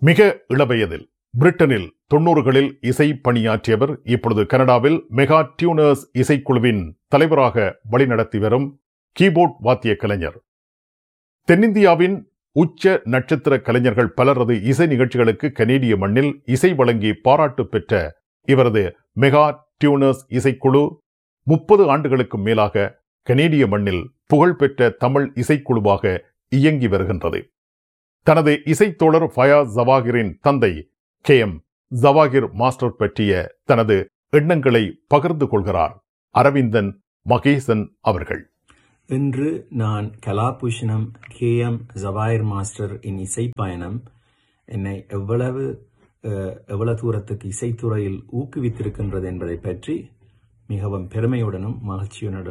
மிக இளவயதில் பிரிட்டனில் தொன்னூறுகளில் இசை பணியாற்றியவர் இப்பொழுது கனடாவில் மெகா டியூனர்ஸ் இசைக்குழுவின் தலைவராக வழிநடத்தி வரும் கீபோர்ட் வாத்திய கலைஞர் தென்னிந்தியாவின் உச்ச நட்சத்திர கலைஞர்கள் பலரது இசை நிகழ்ச்சிகளுக்கு கனேடிய மண்ணில் இசை வழங்கி பாராட்டு பெற்ற இவரது மெகா டியூனர்ஸ் இசைக்குழு முப்பது ஆண்டுகளுக்கு மேலாக கனேடிய மண்ணில் புகழ்பெற்ற தமிழ் இசைக்குழுவாக இயங்கி வருகின்றது தனது இசைத்தோழர் ஃபயாஸ் ஜவாகிரின் தந்தை கே எம் ஜவாகிர் மாஸ்டர் பற்றிய தனது எண்ணங்களை பகிர்ந்து கொள்கிறார் அரவிந்தன் மகேசன் அவர்கள் இன்று நான் Kalabhushanam K M Jawahar master இன் இசை பயணம் என்னை எவ்வளவு அஹ், எவ்வளவு தூரத்துக்கு இசைத்துறையில் ஊக்குவித்திருக்கின்றது என்பதை பற்றி மிகவும் பெருமையுடனும் மகிழ்ச்சியுடனும்